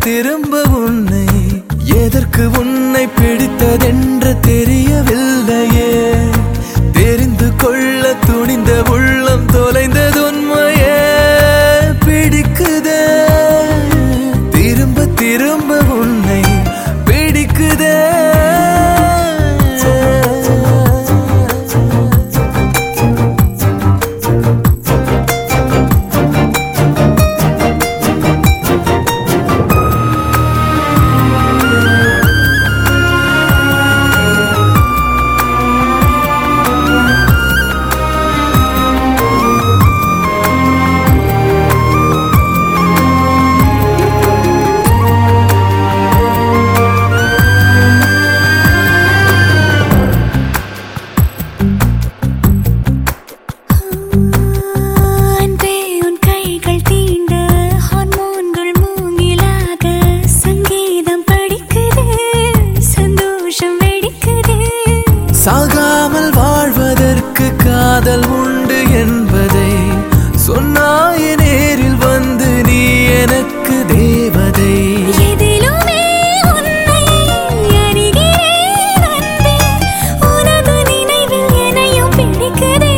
திரும்ப உன்னை எதற்கு உன்னை பிடித்ததென்று தெரியவில்லையே தெரிந்து கொள்ள துணிந்த உள்ளம் தொலைந்தது உண்மையே பிடிக்குதே திரும்ப திரும்ப உன்னை பிடிக்குதே அன்பே உன் கைகள் தீண்ட ஹார்மோன்கள் மூங்கிலாக சங்கீதம் படிக்குது சந்தோஷம் வெடிக்குது சாகாமல் வாழ்வதற்கு காதல் உண்டு என்பதை சொன்னாய நேரில் வந்து நீ எனக்கு தேவதை எதிலுமே உன்னை அறிகிறேன் அன்பே உனது நினைவில் என்னையும் பிடிக்குதே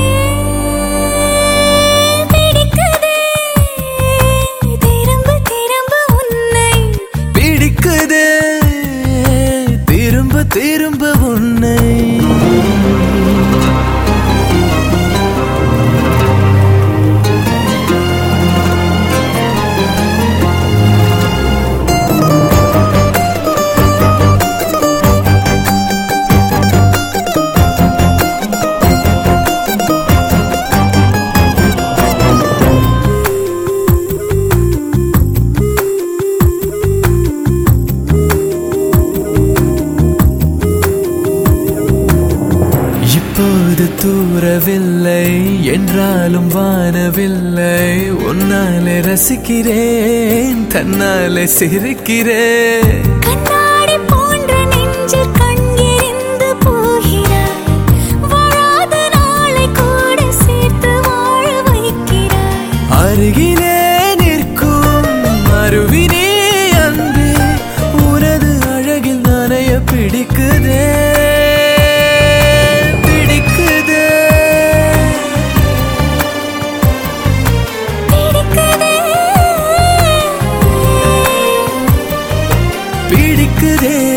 பிடிக்குதே திரும்ப திரும்ப உன்னை பிடிக்குதே திரும்ப திரும்ப உன்னை இப்போது தூரவில்லை என்றாலும் வானவில்லை உன்னாலே ரசிக்கிறேன் தன்னாலே சிரிக்கிறேன் கண்ணாடி போன்ற நெஞ்சில் கண்ணெறிந்து போகிறாய் வாழாத நாளை கூட சேர்த்து வாழ வைக்கிறாய் அருகிலே நிற்கும் அருவினே அன்பே உனது அழகில் நனைய பிடிக்குதே பிடிக்குதே பிடிக்குதே பிடிக்குதே